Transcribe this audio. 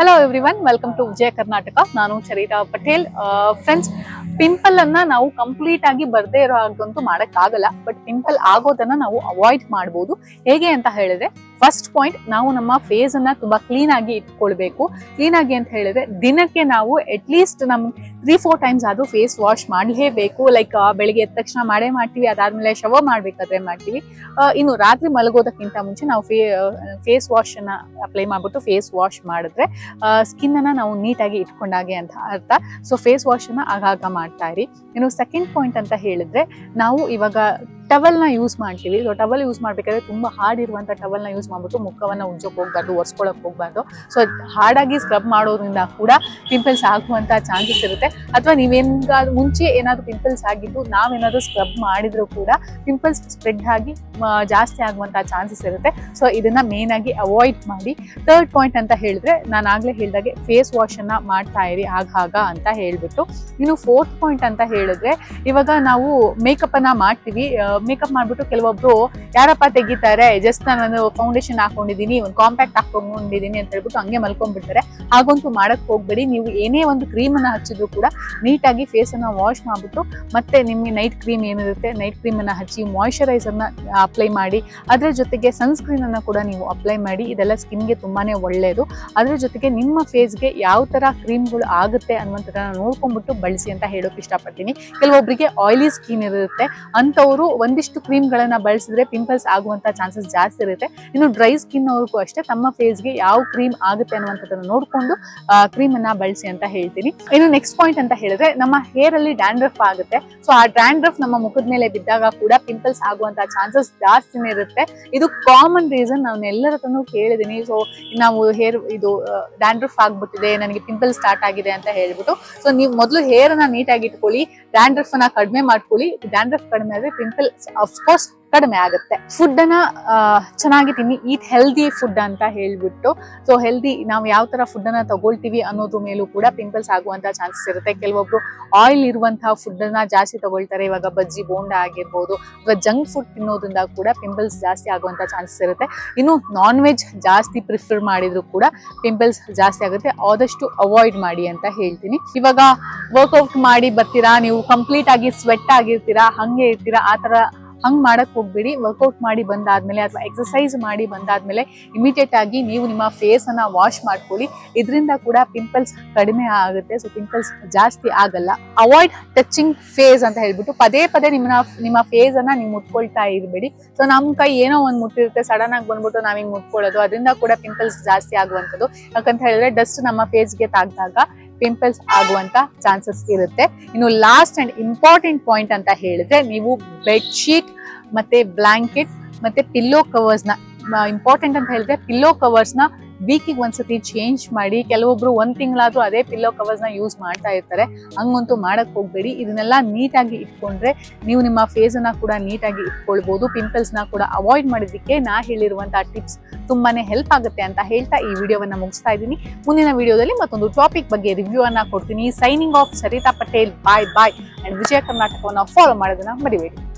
hello everyone welcome to Vijaya Karnataka ನಾನು Charitha Patel friends pimple ಅನ್ನ ನಾವು ಕಂಪ್ಲೀಟ್ ಆಗಿ ಬರ್ದೇ ಇರೋ ಹಾಗಂತೂ ಮಾಡಕ್ಕಾಗಲ್ಲ ಬಟ್ ಪಿಂಪಲ್ ಆಗೋದನ್ನ ನಾವು ಅವಾಯ್ಡ್ ಮಾಡ್ಬೋದು ಹೇಗೆ ಅಂತ ಹೇಳಿದ್ರೆ ಫಸ್ಟ್ ಪಾಯಿಂಟ್ ನಾವು ನಮ್ಮ ಫೇಸ್ ಅನ್ನ ತುಂಬಾ ಕ್ಲೀನ್ ಆಗಿ ಇಟ್ಕೊಳ್ಬೇಕು ಕ್ಲೀನ್ ಆಗಿ ಅಂತ ಹೇಳಿದ್ರೆ ದಿನಕ್ಕೆ ನಾವು ಅಟ್ ಲೀಸ್ಟ್ ನಮ್ ತ್ರೀ ಫೋರ್ ಟೈಮ್ಸ್ ಆದ್ರೂ ಫೇಸ್ ವಾಶ್ ಮಾಡಲೇಬೇಕು ಲೈಕ್ ಬೆಳಿಗ್ಗೆ ಎದ್ದ ತಕ್ಷಣ ಮಾಡೇ ಮಾಡ್ತೀವಿ ಅದಾದ್ಮೇಲೆ ಶವರ್ ಮಾಡ್ಬೇಕಾದ್ರೆ ಮಾಡ್ತೀವಿ ಆ, ಇನ್ನು ರಾತ್ರಿ ಮಲಗೋದಕ್ಕಿಂತ ಮುಂಚೆ ನಾವು ಫೇ ಫೇಸ್ ವಾಶ್ ಅನ್ನ ಅಪ್ಲೈ ಮಾಡ್ಬಿಟ್ಟು ಫೇಸ್ ವಾಶ್ ಮಾಡಿದ್ರೆ ಸ್ಕಿನ್ ಅನ್ನ ನಾವು ನೀಟಾಗಿ ಇಟ್ಕೊಂಡಾಗೆ ಅಂತ ಅರ್ಥ ಸೊ ಫೇಸ್ ವಾಶ್ ಅನ್ನ ಆಗಾಗ ಮಾಡ್ತಾ ಇರಿ ಇನ್ನು ಸೆಕೆಂಡ್ ಪಾಯಿಂಟ್ ಅಂತ ಹೇಳಿದ್ರೆ ನಾವು ಇವಾಗ ಟವಲ್ ನ ಯೂಸ್ ಮಾಡ್ತೀವಿ ಸೊ ಟವಲ್ ಯೂಸ್ ಮಾಡ್ಬೇಕಾದ್ರೆ ತುಂಬಾ ಹಾರ್ಡ್ ಇರುವಂತ ಟವಲ್ ನ ಯೂಸ್ ಮಾಡ್ಬಿಟ್ಟು ಮುಖವನ್ನ ಉಜ್ಜೋಕ್ ಹೋಗ್ಬಾರ್ದು ಒರೆಸ್ಕೊಳಕ್ ಹೋಗ್ಬಾರ್ದು ಸೊ ಹಾರ್ಡಾಗಿ ಸ್ಕ್ರಬ್ ಮಾಡೋದ್ರಿಂದ ಕೂಡ ಪಿಂಪಲ್ಸ್ ಆಗುವಂತ ಚಾನ್ಸಸ್ ಇರುತ್ತೆ ಅಥವಾ ನೀವೇನಾದ್ರು ಮುಂಚೆ ಏನಾದ್ರು ಪಿಂಪಲ್ಸ್ ಆಗಿದ್ದು ನಾವೇನಾದ್ರು ಸ್ಕ್ರಬ್ ಮಾಡಿದ್ರು ಕೂಡ ಪಿಂಪಲ್ಸ್ ಸ್ಪ್ರೆಡ್ ಆಗಿ ಮ, ಜಾಸ್ತಿ ಆಗುವಂತ ಚಾನ್ಸಸ್ ಇರುತ್ತೆ ಸೊ ಇದನ್ನ ಮೇನ್ ಆಗಿ ಅವಾಯ್ಡ್ ಮಾಡಿ ಥರ್ಡ್ ಪಾಯಿಂಟ್ ಅಂತ ಹೇಳಿದ್ರೆ ನಾನು ಆಗ್ಲೇ ಹೇಳ್ದಾಗೆ ಫೇಸ್ ವಾಶ್ ಅನ್ನ ಮಾಡ್ತಾ ಇರಿ ಆಗಾಗ ಅಂತ ಹೇಳ್ಬಿಟ್ಟು ಇನ್ನು ಫೋರ್ತ್ ಪಾಯಿಂಟ್ ಅಂತ ಹೇಳಿದ್ರೆ ಇವಾಗ ನಾವು ಮೇಕಪ್ ಅನ್ನ ಮಾಡ್ತೀವಿ ಮೇಕಪ್ ಮಾಡ್ಬಿಟ್ಟು ಕೆಲವೊಬ್ರು ಯಾರಪ್ಪ ತೆಗಿತಾರೆ ಜಸ್ಟ್ ನಾನು ಫೌಂಡೇಶನ್ ಹಾಕೊಂಡಿದೀನಿ ಒಂದು ಕಾಂಪ್ಯಾಕ್ಟ್ ಹಾಕೊಂಡಿದೀನಿ ಅಂತ ಹೇಳ್ಬಿಟ್ಟು ಹಂಗೆ ಮಲ್ಕೊಂಡ್ಬಿಡ್ತಾರೆ ಹಾಗಂತೂ ಮಾಡಕ್ ಹೋಗ್ಬೇಡಿ ನೀವು ಏನೇ ಒಂದು ಕ್ರೀಮ್ ಅನ್ನ ಹಚ್ಚಿದ್ರು ಕೂಡ ನೀಟಾಗಿ ಫೇಸ್ ಅನ್ನ ವಾಶ್ ಮಾಡ್ಬಿಟ್ಟು ಮತ್ತೆ ನಿಮಗೆ ನೈಟ್ ಕ್ರೀಮ್ ಏನಿರುತ್ತೆ ನೈಟ್ ಕ್ರೀಮ್ ಅನ್ನ ಹಚ್ಚಿ ಮಾಯಿಶ್ಚರೈಸರ್ ನ ಅಪ್ಲೈ ಮಾಡಿ ಅದ್ರ ಜೊತೆಗೆ ಸನ್ಸ್ಕ್ರೀನ್ ಅನ್ನ ಕೂಡ ನೀವು ಅಪ್ಲೈ ಮಾಡಿ ಇದೆಲ್ಲ ಸ್ಕಿನ್ಗೆ ತುಂಬಾನೇ ಒಳ್ಳೆಯದು ಅದ್ರ ಜೊತೆಗೆ ನಿಮ್ಮ ಫೇಸ್ಗೆ ಯಾವ ತರ ಕ್ರೀಮ್ಗಳು ಆಗುತ್ತೆ ಅನ್ನುವಂಥದ್ದನ್ನ ನೋಡ್ಕೊಂಡ್ಬಿಟ್ಟು ಬಳಸಿ ಅಂತ ಹೇಳೋಕೆ ಇಷ್ಟಪಡ್ತೀನಿ ಕೆಲವೊಬ್ಬರಿಗೆ ಆಯಿಲಿ ಸ್ಕಿನ್ ಇರುತ್ತೆ ಅಂಥವ್ರು ಒಂದಿಷ್ಟು ಕ್ರೀಮ್ಗಳನ್ನ ಬಳಸಿದ್ರೆ ಪಿಂಪಲ್ಸ್ ಆಗುವಂತ ಚಾನ್ಸಸ್ ಜಾಸ್ತಿ ಇರುತ್ತೆ ಇನ್ನು ಡ್ರೈ ಸ್ಕಿನ್ ಅವ್ರಿಗೂ ಅಷ್ಟೇ ತಮ್ಮ ಫೇಸ್ಗೆ ಯಾವ ಕ್ರೀಮ್ ಆಗುತ್ತೆ ಅನ್ನುವಂಥದ್ದನ್ನ ನೋಡ್ಕೊಂಡು ಕ್ರೀಮ್ ಅನ್ನ ಬಳಸಿ ಅಂತ ಹೇಳ್ತೀನಿ ಇನ್ನು ನೆಕ್ಸ್ಟ್ ಪಾಯಿಂಟ್ ಅಂತ ಹೇಳಿದ್ರೆ ನಮ್ಮ ಹೇರ್ ಅಲ್ಲಿ ಡ್ಯಾಂಡ್ರಫ್ ಆಗುತ್ತೆ ಸೊ ಆ ಡ್ಯಾಂಡ್ರಫ್ ನಮ್ಮ ಮುಖದ ಮೇಲೆ ಬಿದ್ದಾಗ ಕೂಡ ಪಿಂಪಲ್ಸ್ ಆಗುವಂತ ಚಾನ್ಸಸ್ ಜಾಸ್ತಿನೇ ಇರುತ್ತೆ ಇದು ಕಾಮನ್ ರೀಸನ್ ನಾನು ಎಲ್ಲರ ಹತ್ರನೂ ಕೇಳಿದೀನಿ ಸೊ ನಾವು ಹೇರ್ ಇದು ಡ್ಯಾಂಡ್ರಫ್ ಆಗ್ಬಿಟ್ಟಿದೆ ನನಗೆ ಪಿಂಪಲ್ ಸ್ಟಾರ್ಟ್ ಆಗಿದೆ ಅಂತ ಹೇಳ್ಬಿಟ್ಟು ಸೊ ನೀವು ಮೊದಲು ಹೇರ್ ಅನ್ನ ನೀಟಾಗಿ ಇಟ್ಕೊಳ್ಳಿ ಡ್ಯಾಂಡ್ರಫ್ ಅನ್ನ ಕಡಿಮೆ ಮಾಡ್ಕೊಳ್ಳಿ ಡ್ಯಾಂಡ್ರಫ್ ಕಡಿಮೆ ಆದ್ರೆ ಪಿಂಪಲ್ ಅಫ್ಕೋರ್ಸ್ ಕಡಿಮೆ ಆಗುತ್ತೆ ಫುಡ್ ಅನ್ನ ಆ, ಚೆನ್ನಾಗಿ ತಿನ್ನಿ ಈಟ್ ಹೆಲ್ದಿ ಫುಡ್ ಅಂತ ಹೇಳ್ಬಿಟ್ಟು ಸೊ ಹೆಲ್ದಿ ನಾವು ಯಾವ ತರ ಫುಡ್ ಅನ್ನ ತಗೊಳ್ತೀವಿ ಅನ್ನೋದ್ರ ಮೇಲೂ ಕೂಡ ಪಿಂಪಲ್ಸ್ ಆಗುವಂತ ಚಾನ್ಸಸ್ ಇರುತ್ತೆ ಕೆಲವೊಬ್ರು ಆಯಿಲ್ ಇರುವಂತಹ ಫುಡ್ ಅನ್ನ ಜಾಸ್ತಿ ತಗೊಳ್ತಾರೆ ಇವಾಗ ಬಜ್ಜಿ ಬೋಂಡ ಆಗಿರ್ಬೋದು ಅಥವಾ ಜಂಕ್ ಫುಡ್ ತಿನ್ನೋದ್ರಿಂದ ಕೂಡ ಪಿಂಪಲ್ಸ್ ಜಾಸ್ತಿ ಆಗುವಂತ ಚಾನ್ಸಸ್ ಇರುತ್ತೆ ಇನ್ನು ನಾನ್ ವೆಜ್ ಜಾಸ್ತಿ ಪ್ರಿಫರ್ ಮಾಡಿದ್ರು ಕೂಡ ಪಿಂಪಲ್ಸ್ ಜಾಸ್ತಿ ಆಗುತ್ತೆ ಆದಷ್ಟು ಅವಾಯ್ಡ್ ಮಾಡಿ ಅಂತ ಹೇಳ್ತೀನಿ ಇವಾಗ ವರ್ಕೌಟ್ ಮಾಡಿ ಬರ್ತೀರಾ ನೀವು ಕಂಪ್ಲೀಟ್ ಆಗಿ ಸ್ವೆಟ್ ಆಗಿರ್ತೀರಾ ಹಂಗೆ ಇರ್ತೀರಾ ಆ ತರ ಹಂಗ್ ಮಾಡಕ್ ಹೋಗ್ಬೇಡಿ ವರ್ಕೌಟ್ ಮಾಡಿ ಬಂದಾದ್ಮೇಲೆ ಅಥವಾ ಎಕ್ಸಸೈಸ್ ಮಾಡಿ ಬಂದಾದ್ಮೇಲೆ ಇಮಿಡಿಯೇಟ್ ಆಗಿ ನೀವು ನಿಮ್ಮ ಫೇಸ್ ಅನ್ನ ವಾಶ್ ಮಾಡ್ಕೊಳ್ಳಿ ಇದರಿಂದ ಕೂಡ ಪಿಂಪಲ್ಸ್ ಕಡಿಮೆ ಆಗುತ್ತೆ ಸೊ ಪಿಂಪಲ್ಸ್ ಜಾಸ್ತಿ ಆಗಲ್ಲ ಅವಾಯ್ಡ್ ಟಚಿಂಗ್ ಫೇಸ್ ಅಂತ ಹೇಳ್ಬಿಟ್ಟು ಪದೇ ಪದೇ ನಿಮ್ಮ ನಿಮ್ಮ ಫೇಸ್ ಅನ್ನ ನೀವು ಮುಟ್ಕೊಳ್ತಾ ಇರಬೇಡಿ ಸೊ ನಮ್ ಕೈ ಏನೋ ಒಂದ್ ಮುಟ್ಟಿರುತ್ತೆ ಸಡನ್ ಆಗಿ ಬಂದ್ಬಿಟ್ಟು ನಾವ್ ಹಿಂಗ್ ಮುಟ್ಕೊಳ್ಳೋದು ಅದರಿಂದ ಕೂಡ ಪಿಂಪಲ್ಸ್ ಜಾಸ್ತಿ ಆಗುವಂಥದ್ದು ಯಾಕಂತ ಹೇಳಿದ್ರೆ ಡಸ್ಟ್ ನಮ್ಮ ಫೇಸ್ಗೆ ತಾಗ್ದಾಗ ಪಿಂಪಲ್ಸ್ ಆಗುವಂತ ಚಾನ್ಸಸ್ ಇರುತ್ತೆ ಇನ್ನು ಲಾಸ್ಟ್ ಅಂಡ್ ಇಂಪಾರ್ಟೆಂಟ್ ಪಾಯಿಂಟ್ ಅಂತ ಹೇಳಿದ್ರೆ ನೀವು ಬೆಡ್ ಶೀಟ್ ಮತ್ತೆ ಬ್ಲಾಂಕೆಟ್ ಮತ್ತೆ ಪಿಲ್ಲೋ ಕವರ್ಸ್ ನ ಇಂಪಾರ್ಟೆಂಟ್ ಅಂತ ಹೇಳಿದ್ರೆ ಪಿಲ್ಲೋ ಕವರ್ಸ್ ನ ವೀಕಿಗೆ ಒಂದ್ಸತಿ ಚೇಂಜ್ ಮಾಡಿ ಕೆಲವೊಬ್ರು ಒಂದ್ ತಿಂಗಳಾದ್ರೂ ಅದೇ ಪಿಲ್ಲೋ ಕವರ್ಸ್ ನ ಯೂಸ್ ಮಾಡ್ತಾ ಇರ್ತಾರೆ ಹಂಗಂತೂ ಮಾಡಕ್ ಹೋಗ್ಬೇಡಿ ಇದನ್ನೆಲ್ಲ ನೀಟಾಗಿ ಇಟ್ಕೊಂಡ್ರೆ ನೀವು ನಿಮ್ಮ ಫೇಸ್ ಅನ್ನ ಕೂಡ ನೀಟಾಗಿ ಇಟ್ಕೊಳ್ಬಹುದು ಪಿಂಪಲ್ಸ್ ನ ಕೂಡ ಅವಾಯ್ಡ್ ಮಾಡಿದ್ದಕ್ಕೆ ನಾ ಹೇಳಿರುವಂತಹ ಟಿಪ್ಸ್ ತುಂಬಾನೇ ಹೆಲ್ಪ್ ಆಗುತ್ತೆ ಅಂತ ಹೇಳ್ತಾ ಈ ವಿಡಿಯೋವನ್ನ ಮುಗಿಸ್ತಾ ಇದ್ದೀನಿ ಮುಂದಿನ ವಿಡಿಯೋದಲ್ಲಿ ಮತ್ತೊಂದು ಟಾಪಿಕ್ ಬಗ್ಗೆ ರಿವ್ಯೂ ಅನ್ನ ಕೊಡ್ತೀನಿ signing off Sarita Patel bye bye and Vijaya ಕರ್ನಾಟಕವನ್ನ ಫಾಲೋ ಮಾಡೋದನ್ನ ಮರಿಬೇಡಿ